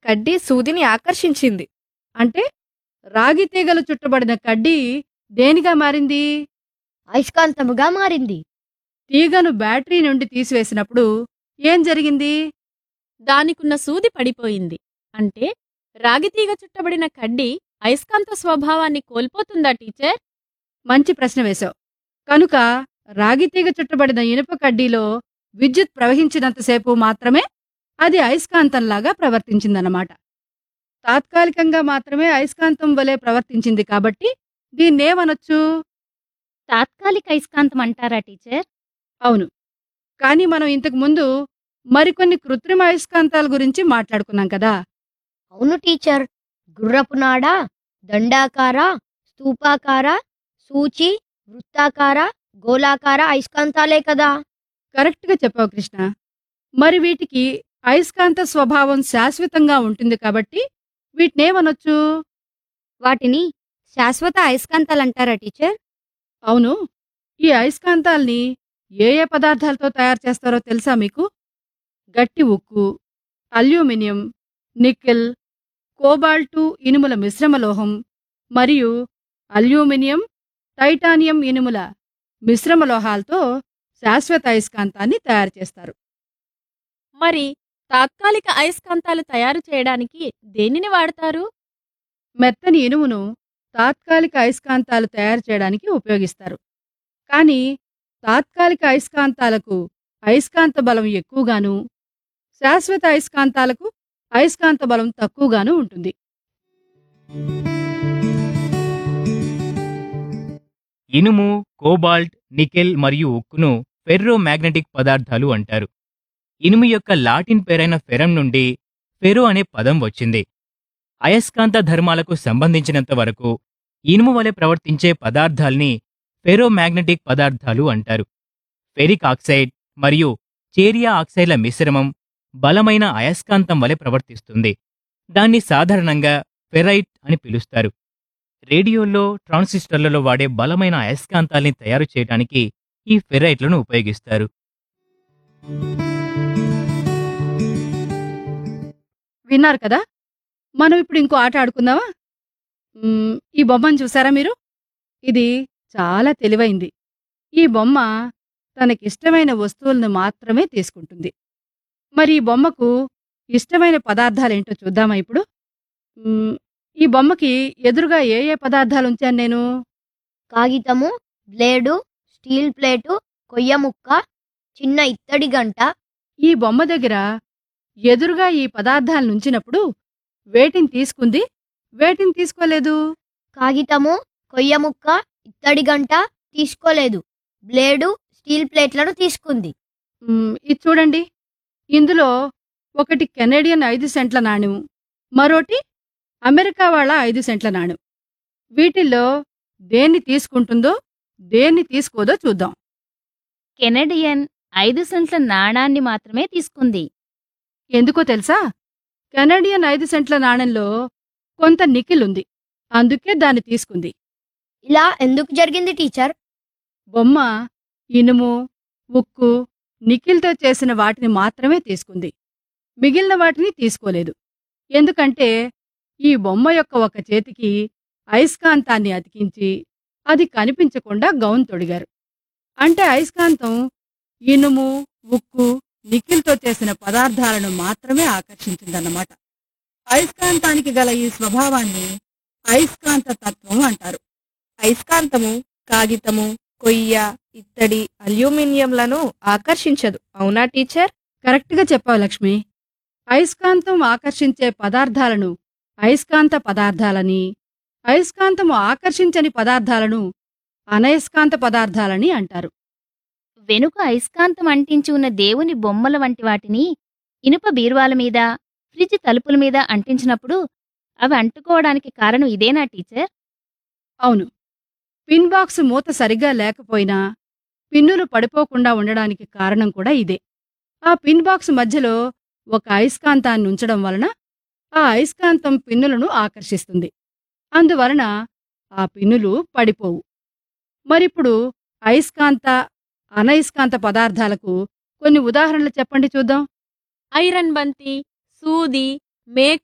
కడ్డీ సూదిని ఆకర్షించింది అంటే రాగి తీగలు చుట్టబడిన కడ్డీ దేనిగా మారింది అయస్కాంతముగా మారింది తీగను బ్యాటరీ నుండి తీసివేసినప్పుడు ఏం జరిగింది దానికున్న సూది పడిపోయింది అంటే రాగితీగ చుట్టబడిన కడ్డీ అయస్కాంత స్వభావాన్ని కోల్పోతుందా టీచర్ మంచి ప్రశ్న వేశావు కనుక రాగి తీగ చుట్టబడిన ఇనుప కడ్డీలో విద్యుత్ ప్రవహించినంతసేపు మాత్రమే అది అయస్కాంతంలాగా ప్రవర్తించిందన్నమాట తాత్కాలికంగా మాత్రమే అయస్కాంతం వలె ప్రవర్తించింది కాబట్టి దీన్నేమనొచ్చు తాత్కాలిక అయస్కాంతం అంటారా టీచర్ అవును కానీ మనం ఇంతకు ముందు మరికొన్ని కృత్రిమ అయస్కాంతాల గురించి మాట్లాడుకున్నాం కదా అవును టీచర్ గుర్రపు నాడ దండాకార స్తూపాకార సూచి వృత్తాకార గోళాకార అయస్కాంతాలే కదా కరెక్ట్గా చెప్పావు కృష్ణ మరి వీటికి అయస్కాంత స్వభావం శాశ్వతంగా ఉంటుంది కాబట్టి వీటినేమనొచ్చు వాటిని శాశ్వత అయస్కాంతాలంటారా టీచర్ అవును ఈ అయస్కాంతాల్ని ఏ ఏ పదార్థాలతో తయారు చేస్తారో తెలుసా మీకు గట్టి ఉక్కు అల్యూమినియం నికెల్ కోబాల్టు ఇనుముల మిశ్రమ లోహం మరియు అల్యూమినియం టైటానియం ఇనుముల మిశ్రమ లోహాలతో శాశ్వత అయస్కాంతాన్ని తయారు చేస్తారు మరి తాత్కాలిక అయస్కాంతాలు తయారు చేయడానికి దేనిని వాడతారు మెత్తని ఇనుమును తాత్కాలిక అయస్కాంతాలు తయారు చేయడానికి ఉపయోగిస్తారు కానీ తాత్కాలిక అయస్కాంతాలకు అయస్కాంత బలం ఎక్కువగాను శాశ్వత అయస్కాంతాలకు అయస్కాంత బలం తక్కువగాను ఉంటుంది ఇనుము కోబాల్ట్ నికెల్ మరియు ఉక్కును ఫెర్రో మ్యాగ్నెటిక్ పదార్థాలు అంటారు ఇనుము యొక్క లాటిన్ పేరైన ఫెరం నుండి ఫెరో అనే పదం వచ్చింది అయస్కాంత ధర్మాలకు సంబంధించినంత వరకు ఇనుము వలె ప్రవర్తించే పదార్థాల్ని ఫెరో మ్యాగ్నెటిక్ పదార్థాలు అంటారు ఫెరిక్ ఆక్సైడ్ మరియు చేరియా ఆక్సైడ్ల మిశ్రమం బలమైన అయస్కాంతం వలె ప్రవర్తిస్తుంది దాన్ని సాధారణంగా ఫెరైట్ అని పిలుస్తారు రేడియోల్లో ట్రాన్సిస్టర్లలో వాడే బలమైన అయస్కాంతాల్ని తయారు చేయడానికి ఈ ఫెరైట్లను ఉపయోగిస్తారు విన్నారు కదా మనం ఇప్పుడు ఇంకో ఆట ఆడుకుందామా మ్మ్, ఈ బొమ్మను చూసారా మీరు ఇది చాలా తెలివైంది ఈ బొమ్మ తనకిష్టమైన వస్తువులను మాత్రమే తీసుకుంటుంది మరి ఈ బొమ్మకు ఇష్టమైన పదార్థాలేంటో చూద్దామా ఇప్పుడు మ్మ్, ఈ బొమ్మకి ఎదురుగా ఏ ఏ పదార్థాలు ఉంచాను నేను కాగితము బ్లేడు స్టీల్ ప్లేటు కొయ్య ముక్క చిన్న ఇత్తడి గంట ఈ బొమ్మ దగ్గర ఎదురుగా ఈ పదార్థాలను ఉంచినప్పుడు వేటిని తీసుకుంది వేటిని తీసుకోలేదు కాగితము కొయ్య ముక్క ఇత్తడి గంట తీసుకోలేదు బ్లేడు స్టీల్ ప్లేట్లను తీసుకుంది మ్మ్, ఇది చూడండి ఇందులో ఒకటి కెనేడియన్ ఐదు సెంట్ల నాణెం మరోటి అమెరికా వాళ్ళ ఐదు సెంట్ల నాణెం వీటిల్లో దేన్ని తీసుకుంటుందో దేన్ని తీసుకోదో చూద్దాం కెనడియన్ ఐదు సెంట్ల నాణాన్ని మాత్రమే తీసుకుంది ఎందుకో తెలుసా కెనడియన్ ఐదు సెంట్ల నాణెంలో కొంత నికిల్ ఉంది అందుకే దాన్ని తీసుకుంది ఇలా ఎందుకు జరిగింది టీచర్ బొమ్మ ఇనుము ఉక్కు నికిల్తో చేసిన వాటిని మాత్రమే తీసుకుంది మిగిలిన వాటిని తీసుకోలేదు ఎందుకంటే ఈ బొమ్మ యొక్క ఒక చేతికి అయస్కాంతాన్ని అతికించి అది కనిపించకుండా గౌన్ తొడిగారు అంటే అయస్కాంతం ఇనుము ఉక్కు నికిల్తో చేసిన పదార్థాలను మాత్రమే ఆకర్షించిందన్నమాట అయస్కాంతానికి గల ఈ స్వభావాన్ని అయస్కాంత తత్వం అంటారు అయస్కాంతము కాగితము కొయ్య ఇత్తడి అల్యూమినియంలను ఆకర్షించదు అవునా టీచర్ కరెక్ట్గా చెప్పావు లక్ష్మి అయస్కాంతం ఆకర్షించే పదార్థాలను అయస్కాంత పదార్థాలని అయస్కాంతము ఆకర్షించని పదార్థాలను అనయస్కాంత పదార్థాలని అంటారు వెనుక అయస్కాంతం అంటించి ఉన్న దేవుని బొమ్మల వంటి వాటిని ఇనుప బీరువాల మీద ఫ్రిడ్జ్ తలుపుల మీద అంటించినప్పుడు అవి అంటుకోవడానికి కారణం ఇదేనా టీచర్ అవును పిన్ బాక్స్ మూత సరిగ్గా లేకపోయినా పిన్నులు పడిపోకుండా ఉండడానికి కారణం కూడా ఇదే ఆ పిన్ బాక్స్ మధ్యలో ఒక అయస్కాంతాన్ని ఉంచడం వలన ఆ అయస్కాంతం పిన్నులను ఆకర్షిస్తుంది అందువలన ఆ పిన్నులు పడిపోవు మరిప్పుడు అయస్కాంత అనయస్కాంత పదార్థాలకు కొన్ని ఉదాహరణలు చెప్పండి చూద్దాం ఐరన్ బంతి సూది మేక్